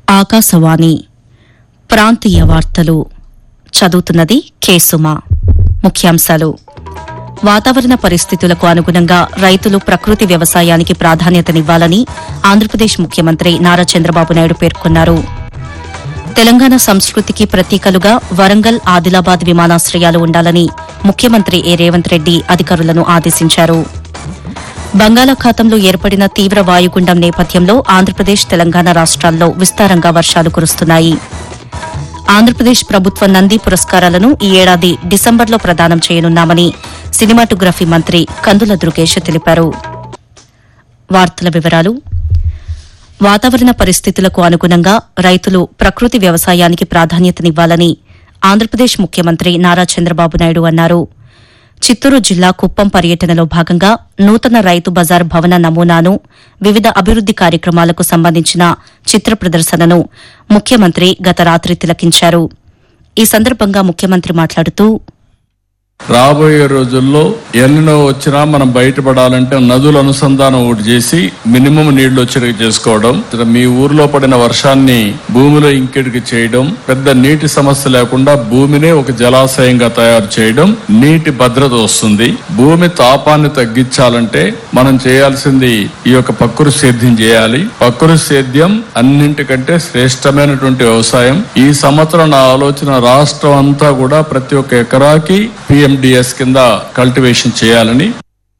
ఆకాశవాణి ప్రాంతీయ వార్తలు చదువుతున్నది కేసుమా ముఖ్యాంశాలు వాతావరణ పరిస్థితులకు అనుగుణంగా రైతులు ప్రకృతి వ్యవసాయానికి ప్రాధాన్యతనివ్వాలని ఆంధ్రప్రదేశ్ ముఖ్యమంత్రి నారా చంద్రబాబు నాయుడు పేర్కొన్నారు తెలంగాణ సంస్కృతికి ప్రతీకలుగా వరంగల్ ఆదిలాబాద్ విమానాశ్రయాలు ఉండాలని ముఖ్యమంత్రి ఏ రేవంత్ రెడ్డి అధికారులను ఆదేశించారు బంగాళాఖాతంలో ఏర్పడిన తీవ్ర వాయుగుండం నేపథ్యంలో ఆంధ్రప్రదేశ్ తెలంగాణ రాష్ట్రాల్లో విస్తారంగా వర్షాలు కురుస్తున్నాయి ఆంధ్రప్రదేశ్ ప్రభుత్వ నంది పురస్కారాలను ఈ ఏడాది డిసెంబర్లో ప్రదానం చేయనున్నామని సినిమాటోగ్రఫీ మంత్రి కందుల దుర్గేష్ తెలిపారు వార్తల వివరాలు వాతావరణ పరిస్థితులకు అనుగుణంగా రైతులు ప్రకృతి వ్యవసాయానికి ప్రాధాన్యతనివ్వాలని ఆంధ్రప్రదేశ్ ముఖ్యమంత్రి నారా చంద్రబాబు నాయుడు అన్నారు చిత్తూరు జిల్లా కుప్పం పర్యటనలో భాగంగా నూతన రైతు బజార్ భవన నమూనాను వివిధ అభివృద్ది కార్యక్రమాలకు సంబంధించిన చిత్ర ప్రదర్శనను ముఖ్యమంత్రి గత రాత్రి తిలకించారు ఈ సందర్భంగా ముఖ్యమంత్రి మాట్లాడుతూ రాబోయే రోజుల్లో ఎన్నో వచ్చినా మనం బయటపడాలంటే నదుల అనుసంధానం ఒకటి చేసి మినిమం నీళ్లు వచ్చేటట్టు చేసుకోవడం ఇక్కడ మీ ఊర్లో పడిన వర్షాన్ని భూమిలో ఇంకెడికి చేయడం పెద్ద నీటి సమస్య లేకుండా భూమినే ఒక జలాశయంగా తయారు చేయడం నీటి భద్రత వస్తుంది భూమి తాపాన్ని తగ్గించాలంటే మనం చేయాల్సింది ఈ యొక్క పక్కురు సేద్యం చేయాలి పక్కురు సేద్యం అన్నింటికంటే శ్రేష్టమైనటువంటి వ్యవసాయం ఈ సంవత్సరం నా ఆలోచన రాష్ట్రం అంతా కూడా ప్రతి ఒక్క ఎకరాకి పిఎండిఎస్ కింద కల్టివేషన్ చేయాలని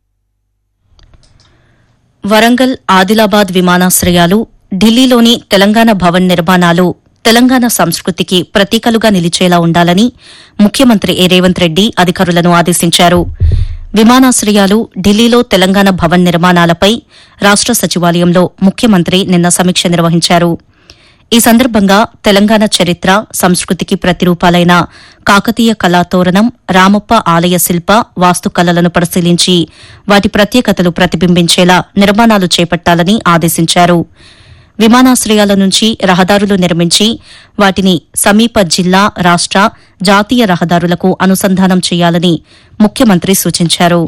వరంగల్ ఆదిలాబాద్ విమానాశ్రయాలు ఢిల్లీలోని తెలంగాణ భవన్ నిర్మాణాలు తెలంగాణ సంస్కృతికి ప్రతీకలుగా నిలిచేలా ఉండాలని ముఖ్యమంత్రి ఏ రేవంత్ రెడ్డి అధికారులను ఆదేశించారు విమానాశ్రయాలు ఢిల్లీలో తెలంగాణ భవన్ నిర్మాణాలపై రాష్ట సచివాలయంలో ముఖ్యమంత్రి నిన్న సమీక్ష నిర్వహించారు ఈ సందర్భంగా తెలంగాణ చరిత్ర సంస్కృతికి ప్రతిరూపాలైన కాకతీయ కళాతోరణం రామప్ప ఆలయ శిల్ప వాస్తుకళలను పరిశీలించి వాటి ప్రత్యేకతలు ప్రతిబింబించేలా నిర్మాణాలు చేపట్టాలని ఆదేశించారు విమానాశ్రయాల నుంచి రహదారులు నిర్మించి వాటిని సమీప జిల్లా రాష్ట జాతీయ రహదారులకు అనుసంధానం చేయాలని ముఖ్యమంత్రి సూచించారు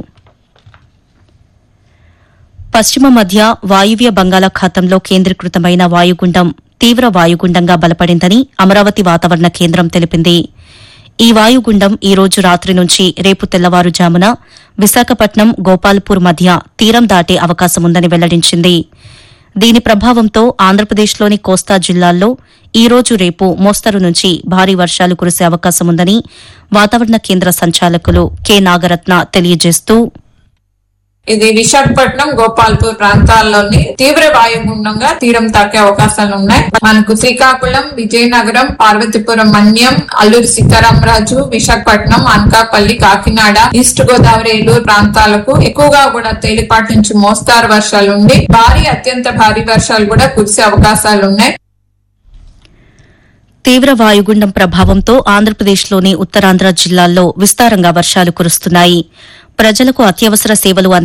పశ్చిమ మధ్య వాయువ్య బంగాళాఖాతంలో కేంద్రీకృతమైన వాయుగుండం తీవ్ర వాయుగుండంగా బలపడిందని అమరావతి వాతావరణ కేంద్రం తెలిపింది ఈ వాయుగుండం ఈ రోజు రాత్రి నుంచి రేపు తెల్లవారుజామున విశాఖపట్నం గోపాల్పూర్ మధ్య తీరం దాటే అవకాశముందని వెల్లడించింది దీని ప్రభావంతో ఆంధ్రప్రదేశ్లోని కోస్తా జిల్లాల్లో ఈ రోజు రేపు మోస్తరు నుంచి భారీ వర్షాలు కురిసే అవకాశముందని వాతావరణ కేంద్ర సంచాలకులు కె నాగరత్న తెలియజేస్తూ ఇది విశాఖపట్నం గోపాల్పూర్ ప్రాంతాల్లోని తీవ్ర వాయుగుండంగా తీరం తాకే అవకాశాలు ఉన్నాయి మనకు శ్రీకాకుళం విజయనగరం పార్వతీపురం మన్యం అల్లూరు సీతారామరాజు విశాఖపట్నం అనకాపల్లి కాకినాడ ఈస్ట్ గోదావరి ఏలూరు ప్రాంతాలకు ఎక్కువగా కూడా తేలిపాటి నుంచి మోస్తారు వర్షాలు ఉండి భారీ అత్యంత భారీ వర్షాలు కూడా కురిసే అవకాశాలు ఉన్నాయి తీవ్ర వాయుగుండం ప్రభావంతో ఆంధ్రప్రదేశ్లోని ఉత్తరాంధ్ర జిల్లాల్లో విస్తారంగా వర్షాలు కురుస్తున్నాయి ప్రజలకు అత్యవసర సేవలు అందించే